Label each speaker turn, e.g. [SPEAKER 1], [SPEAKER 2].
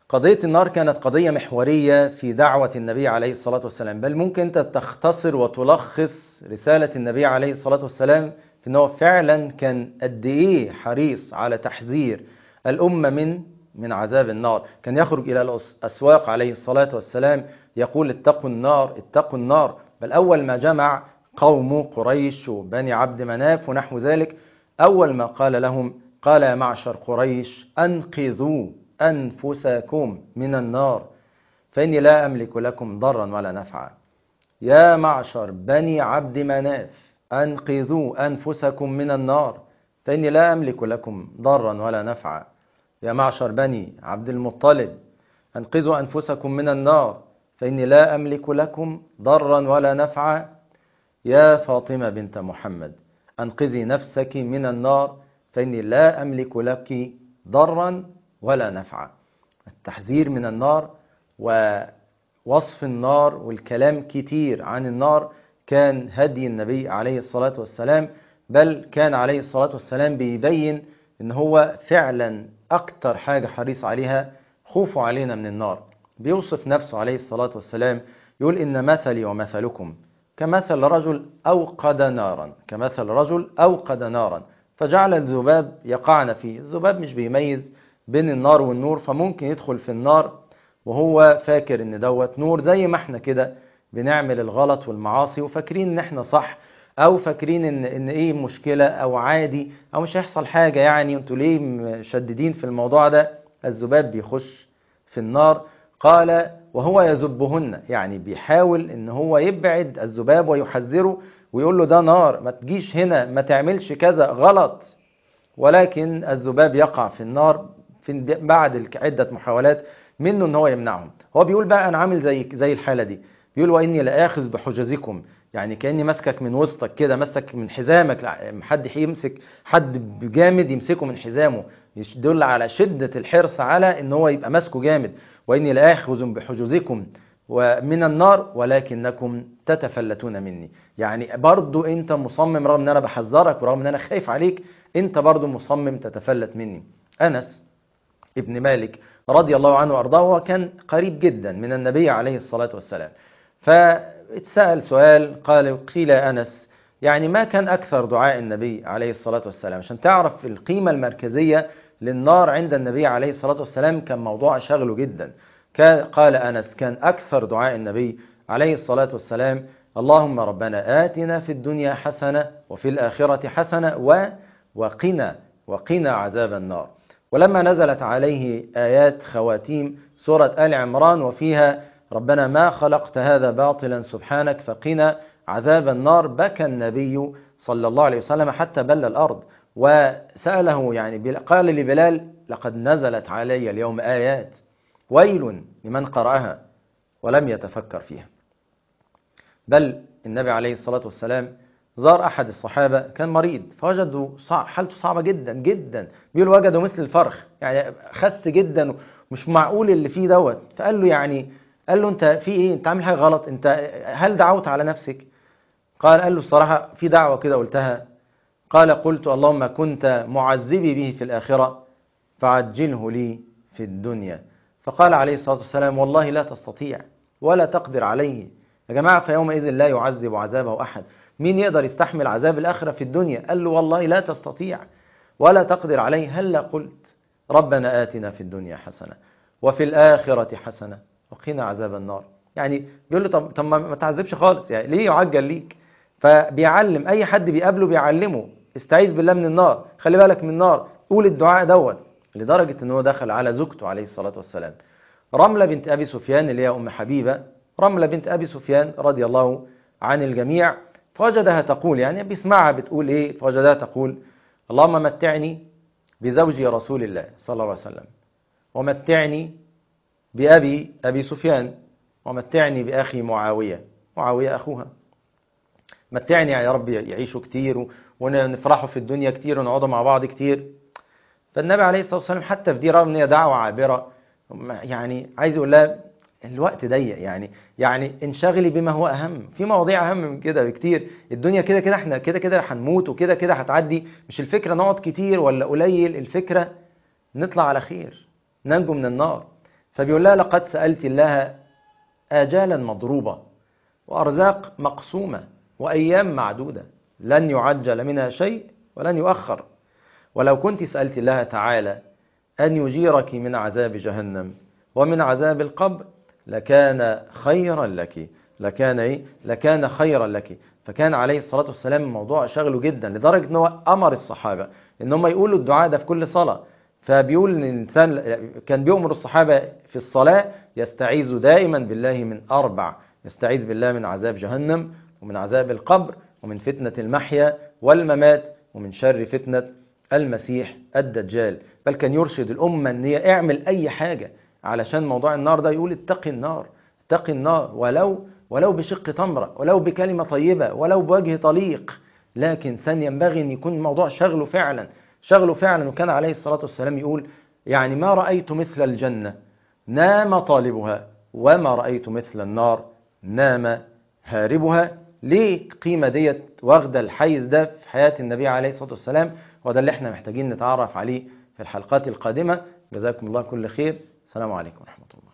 [SPEAKER 1] قضية النار كانت قضية محورية في دعوة النبي عليه الصلاة والسلام بل ممكن أنت تختصر وتلخص رسالة النبي عليه الصلاة والسلام في أنه فعلا كان قد إيه حريص على تحذير الأمة من من عذاب النار كان يخرج إلى الأسواق عليه الصلاة والسلام يقول اتقوا النار اتقوا النار بل أول ما جمع قوم قريش وبني عبد مناف ونحو ذلك أول ما قال لهم قال يا معشر قريش أنقذوا أنفسكم من النار فإني لا أملك لكم ضرا ولا نفعا يا معشر بني عبد مناف أنقذوا أنفسكم من النار فإني لا أملك لكم ضرا ولا نفعا يا معشر بني عبد المطلب أنقذوا أنفسكم من النار فإني لا أملك لكم ضرا ولا نفعا يا فاطمة بنت محمد أنقذي نفسك من النار فإني لا أملك لك ضرا ولا نفعا التحذير من النار ووصف النار والكلام كتير عن النار كان هدي النبي عليه الصلاة والسلام بل كان عليه الصلاة والسلام بيبين ان هو فعلا اكتر حاجة حريص عليها خوفه علينا من النار بيوصف نفسه عليه الصلاة والسلام يقول إن مثلي ومثلكم كمثل رجل أوقد نارا كمثل رجل أوقد نارا فجعل الذباب يقعن فيه الذباب مش بيميز بين النار والنور فممكن يدخل في النار وهو فاكر ان دوت نور زي ما احنا كده بنعمل الغلط والمعاصي وفاكرين ان احنا صح او فاكرين ان ان ايه مشكله او عادي او مش هيحصل حاجه يعني انتوا ليه مشددين في الموضوع ده الذباب بيخش في النار قال وهو يذبهن يعني بيحاول ان هو يبعد الذباب ويحذره ويقول له ده نار ما تجيش هنا ما تعملش كذا غلط ولكن الذباب يقع في النار في بعد عدة محاولات منه ان هو يمنعهم هو بيقول بقى انا عامل زي زي الحالة دي بيقول واني لاخذ بحجزكم يعني كاني ماسكك من وسطك كده ماسك من حزامك حد يمسك حد جامد يمسكه من حزامه يدل على شدة الحرص على ان هو يبقى ماسكه جامد واني لاخذ بحجزكم ومن النار ولكنكم تتفلتون مني يعني برضو انت مصمم رغم ان انا بحذرك ورغم ان انا خايف عليك انت برضو مصمم تتفلت مني انس ابن مالك رضي الله عنه وارضاه وكان قريب جدا من النبي عليه الصلاة والسلام فاتسأل سؤال قال قيل أنس يعني ما كان أكثر دعاء النبي عليه الصلاة والسلام عشان تعرف القيمة المركزية للنار عند النبي عليه الصلاة والسلام كان موضوع شغله جدا قال أنس كان أكثر دعاء النبي عليه الصلاة والسلام اللهم ربنا آتنا في الدنيا حسنة وفي الآخرة حسنة و وقنا وقنا عذاب النار ولما نزلت عليه آيات خواتيم سورة آل عمران وفيها ربنا ما خلقت هذا باطلا سبحانك فقنا عذاب النار بكى النبي صلى الله عليه وسلم حتى بل الأرض وسأله يعني قال لبلال لقد نزلت علي اليوم آيات ويل لمن قرأها ولم يتفكر فيها بل النبي عليه الصلاة والسلام زار أحد الصحابة كان مريض فوجدوا صع... حالته صعبة جدا جدا بيقول وجدوا مثل الفرخ يعني خس جدا مش معقول اللي فيه دوت فقال له يعني قال له انت في ايه انت عامل حاجة غلط انت هل دعوت على نفسك قال قال له الصراحة في دعوة كده قلتها قال قلت اللهم كنت معذبي به في الآخرة فعجله لي في الدنيا فقال عليه الصلاة والسلام والله لا تستطيع ولا تقدر عليه يا جماعة فيومئذ لا يعذب عذابه أحد مين يقدر يستحمل عذاب الآخرة في الدنيا قال له والله لا تستطيع ولا تقدر عليه هل قلت ربنا آتنا في الدنيا حسنة وفي الآخرة حسنة وقنا عذاب النار يعني بيقول له طب, طب ما تعذبش خالص يعني ليه يعجل ليك فبيعلم أي حد بيقابله بيعلمه استعيذ بالله من النار خلي بالك من النار قول الدعاء دوت لدرجة ان هو دخل على زوجته عليه الصلاة والسلام رملة بنت أبي سفيان اللي هي أم حبيبة رملة بنت أبي سفيان رضي الله عن الجميع فوجدها تقول يعني بيسمعها بتقول إيه فوجدها تقول اللهم متعني بزوجي رسول الله صلى الله عليه وسلم ومتعني بأبي أبي سفيان ومتعني بأخي معاوية معاوية أخوها متعني يا رب يعيشوا كتير ونفرحوا في الدنيا كتير ونقعدوا مع بعض كتير فالنبي عليه الصلاة والسلام حتى في دي رغم ان هي دعوة عابرة يعني عايز يقول لها الوقت ضيق يعني يعني انشغلي بما هو اهم في مواضيع اهم من كده بكتير الدنيا كده كده احنا كده كده هنموت وكده كده هتعدي مش الفكرة نقعد كتير ولا قليل الفكرة نطلع على خير ننجو من النار فبيقول لها لقد سألت الله آجالا مضروبة وأرزاق مقسومة وأيام معدودة لن يعجل منها شيء ولن يؤخر ولو كنت سألت الله تعالى أن يجيرك من عذاب جهنم ومن عذاب القبر لكان خيرا لك لكان إيه؟ لكان خيرا لك فكان عليه الصلاة والسلام الموضوع شغله جدا لدرجة أنه أمر الصحابة أن هم يقولوا الدعاء ده في كل صلاة فبيقول ان الانسان كان بيؤمر الصحابه في الصلاه يستعيذ دائما بالله من اربع يستعيذ بالله من عذاب جهنم ومن عذاب القبر ومن فتنه المحيا والممات ومن شر فتنه المسيح الدجال بل كان يرشد الامه ان هي اعمل اي حاجه علشان موضوع النار ده يقول اتقي النار اتقي النار ولو ولو بشق تمره ولو بكلمه طيبه ولو بوجه طليق لكن إنسان ينبغي ان يكون الموضوع شغله فعلا شغله فعلا وكان عليه الصلاة والسلام يقول يعني ما رأيت مثل الجنة نام طالبها وما رأيت مثل النار نام هاربها ليه القيمة ديت واخدة الحيز ده في حياة النبي عليه الصلاة والسلام وده اللي احنا محتاجين نتعرف عليه في الحلقات القادمة جزاكم الله كل خير السلام عليكم ورحمة الله